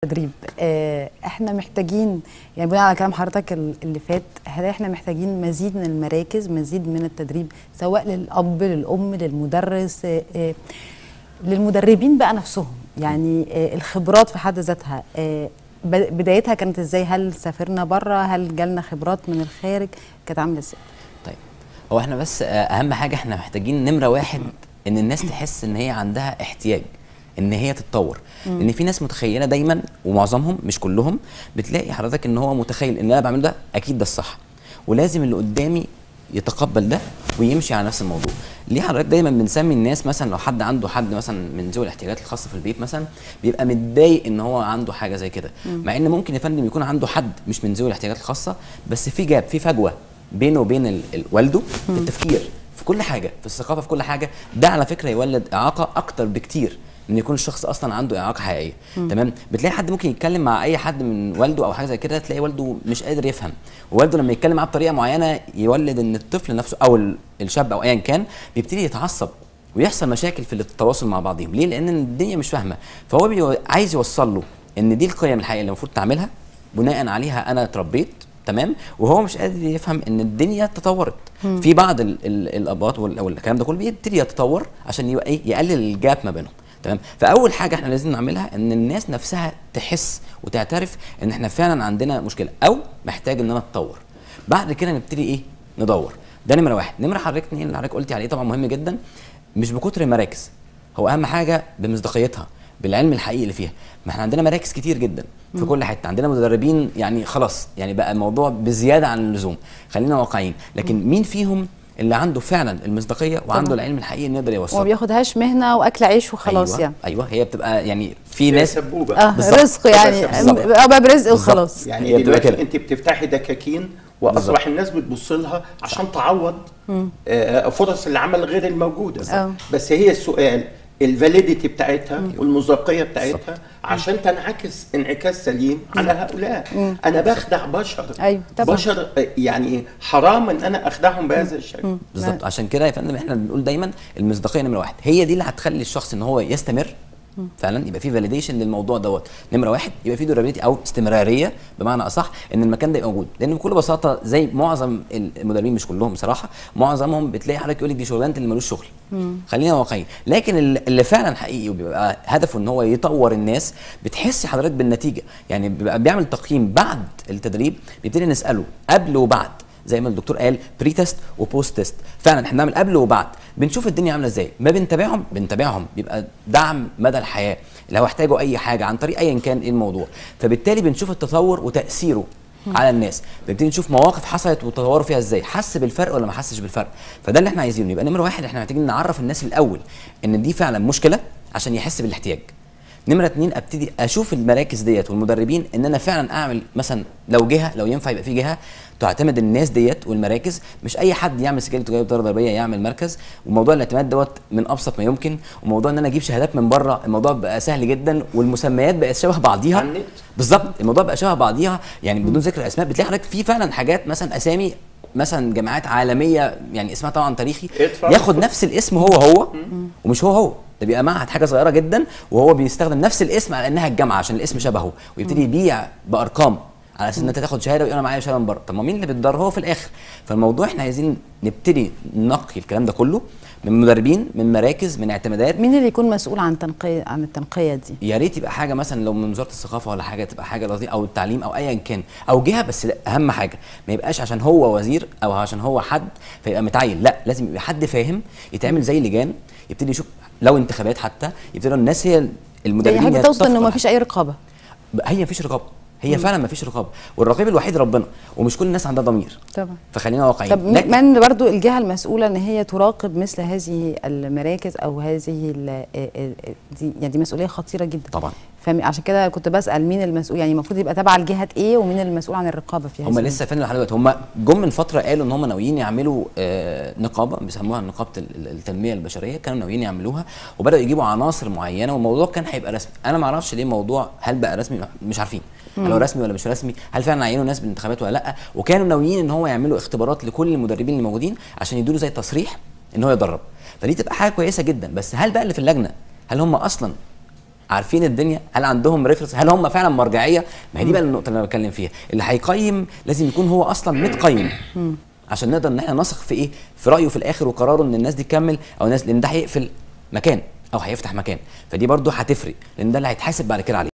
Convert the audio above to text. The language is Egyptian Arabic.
تدريب آه، احنا محتاجين يعني بناء على كلام حضرتك ال- اللي فات هل احنا محتاجين مزيد من المراكز مزيد من التدريب سواء للاب للام للمدرس آه، آه، للمدربين بقى نفسهم يعني آه، الخبرات في حد ذاتها آه، ب- بدايتها كانت ازاي هل سافرنا بره هل جالنا خبرات من الخارج كانت عامله ازاي طيب هو احنا بس آه، اهم حاجه احنا محتاجين نمره واحد ان الناس تحس ان هي عندها احتياج ان هي تتطور لان في ناس متخيله دايما ومعظمهم مش كلهم بتلاقي حضرتك ان هو متخيل ان انا بعمله ده اكيد ده الصح ولازم اللي قدامي يتقبل ده ويمشي على نفس الموضوع ليه حضرتك دايما بنسمي الناس مثلا لو حد عنده حد مثلا من ذوي الاحتياجات الخاصه في البيت مثلا بيبقى متضايق ان هو عنده حاجه زي كده مع ان ممكن يا فندم يكون عنده حد مش من ذوي الاحتياجات الخاصه بس في جاب في فجوه بينه وبين ال- ال- والده في التفكير في كل حاجه في الثقافه في كل حاجه ده على فكره يولد اعاقه اكتر بكتير من يكون الشخص اصلا عنده اعاقه حقيقيه تمام بتلاقي حد ممكن يتكلم مع اي حد من والده او حاجه زي كده تلاقي والده مش قادر يفهم ووالده لما يتكلم معاه بطريقه معينه يولد ان الطفل نفسه او ال- الشاب او ايا كان بيبتدي يتعصب ويحصل مشاكل في التواصل مع بعضهم ليه لان الدنيا مش فاهمه فهو بيو- عايز يوصل له ان دي القيم الحقيقيه اللي المفروض تعملها بناء عليها انا اتربيت تمام وهو مش قادر يفهم ان الدنيا تطورت في بعض ال ال الاباط وال- او الكلام ده كله بيبتدي يتطور عشان يبقى ايه يقلل الجاب ما بينهم تمام فاول حاجه احنا لازم نعملها ان الناس نفسها تحس وتعترف ان احنا فعلا عندنا مشكله او محتاج ان انا اتطور بعد كده نبتدي ايه ندور ده نمره واحد نمره حضرتك اتنين اللي حضرتك قلتي عليه طبعا مهم جدا مش بكتر المراكز هو اهم حاجه بمصداقيتها بالعلم الحقيقي اللي فيها ما احنا عندنا مراكز كتير جدا في كل حته عندنا مدربين يعني خلاص يعني بقى الموضوع بزياده عن اللزوم خلينا واقعيين لكن مين فيهم اللي عنده فعلا المصداقيه وعنده طبعا. العلم الحقيقي اللي يقدر وما يوصله بياخدهاش مهنه واكل عيش وخلاص أيوة يعني ايوه هي بتبقى يعني في ناس سبوبه اه بالظبط. رزق يعني بالظبط. اه بقى برزق بالظبط. وخلاص يعني هي بتبقى دلوقتي كده. انت بتفتحي دكاكين واصبح الناس بتبص لها عشان تعوض آه، فرص العمل غير الموجوده آه. بس هي السؤال الفاليديتي بتاعتها والمصداقيه بتاعتها عشان تنعكس انعكاس سليم على هؤلاء انا بخدع بشر أيوة، طبعا. بشر آه، يعني حرام ان انا اخدعهم بهذا الشكل بالظبط عشان كده يا فندم احنا بنقول دايما المصداقيه نمره واحد هي دي اللي هتخلي الشخص ان هو يستمر فعلا يبقى في فاليديشن للموضوع دوت نمره واحد يبقى في دورابيلتي او استمراريه بمعنى اصح ان المكان ده يبقى موجود لان بكل بساطه زي معظم المدربين مش كلهم بصراحه معظمهم بتلاقي حضرتك يقول لك دي شغلانه اللي ملوش شغل خلينا واقعيين لكن اللي اللي فعلا حقيقي وبيبقى هدفه ان هو يطور الناس بتحسي حضرتك بالنتيجه يعني بيبقى بيعمل تقييم بعد التدريب بيبتدي نساله قبل وبعد زي ما الدكتور قال بري تيست وبوست تيست فعلا احنا بنعمل قبل وبعد بنشوف الدنيا عامله ازاي ما بنتابعهم بنتابعهم بيبقى دعم مدى الحياه لو احتاجوا اي حاجه عن طريق ايا كان ايه الموضوع فبالتالي بنشوف التطور وتاثيره على الناس بنبتدي نشوف مواقف حصلت وتطوروا فيها ازاي حس بالفرق ولا ما حسش بالفرق فده اللي احنا عايزينه يبقى نمره واحد احنا محتاجين نعرف الناس الاول ان دي فعلا مشكله عشان يحس بالاحتياج نمره اتنين ابتدي اشوف المراكز ديت والمدربين ان انا فعلا اعمل مثلا لو جهه لو ينفع يبقى في جهه تعتمد الناس ديت والمراكز مش اي حد يعمل سجل تجاري بطريقه ضريبيه يعمل مركز وموضوع الاعتماد دوت من ابسط ما يمكن وموضوع ان انا اجيب شهادات من بره الموضوع بقى سهل جدا والمسميات بقت شبه بعضيها على النت. بالظبط الموضوع بقى شبه بعضيها يعني بدون ذكر اسماء بتلاقي حضرتك في فعلا حاجات مثلا اسامي مثلا جامعات عالميه يعني اسمها طبعا تاريخي اتفضل. ياخد نفس الاسم هو هو ومش هو هو ده بيبقى معهد حاجه صغيره جدا وهو بيستخدم نفس الاسم على انها الجامعه عشان الاسم شبهه ويبتدي يبيع بارقام على اساس ان انت تاخد شهاده ويقول انا معايا شهاده من بره طب ما مين اللي بيتضرر هو في الاخر فالموضوع احنا عايزين نبتدي ننقي الكلام ده كله من مدربين من مراكز من اعتمادات مين اللي يكون مسؤول عن تنقية عن التنقية دي يا ريت يبقى حاجه مثلا لو من وزاره الثقافه ولا حاجه تبقى حاجه لطيفه او التعليم او ايا كان او جهه بس لا اهم حاجه ما يبقاش عشان هو وزير او عشان هو حد فيبقى متعين لا لازم يبقى حد فاهم يتعمل زي لجان يبتدي يشوف لو انتخابات حتى يبتدي الناس هي المدربين يعني حاجة هي توصل انه تتفق ما فيش اي رقابة هي مفيش رقابه هي فعلا مفيش رقابه والرقيب الوحيد ربنا ومش كل الناس عندها ضمير طبعا فخلينا واقعيين طب لكن- من برضو الجهة المسؤولة ان هي تراقب مثل هذه المراكز او هذه ال- دي يعني دي مسؤولية خطيرة جدا طبعا فعشان كده كنت بسأل مين المسؤول يعني المفروض يبقى تبع الجهة ايه ومين المسؤول عن الرقابة في هم هذه لسه فين لحد دلوقتي هم جم من فتره قالوا ان هم ناويين يعملوا آه نقابه بيسموها نقابه ال- ال- التنميه البشريه كانوا ناويين يعملوها وبداوا يجيبوا عناصر معينه والموضوع كان هيبقى رسمي انا ما اعرفش ليه الموضوع هل بقى رسمي مش عارفين هل هو رسمي ولا مش رسمي هل فعلا عينوا ناس بالانتخابات ولا لا وكانوا ناويين ان هو يعملوا اختبارات لكل المدربين اللي موجودين عشان يدوا له زي تصريح ان هو يدرب فدي تبقى حاجه كويسه جدا بس هل بقى اللي في اللجنه هل هم اصلا عارفين الدنيا هل عندهم ريفرنس هل هم فعلا مرجعيه ما هي دي بقى النقطه اللي انا بتكلم فيها اللي هيقيم لازم يكون هو اصلا متقيم عشان نقدر ان احنا نثق في ايه في رايه في الاخر وقراره ان الناس دي تكمل او الناس لان ده هيقفل مكان او هيفتح مكان فدي برضو هتفرق لان ده اللي هيتحاسب بعد كده عليه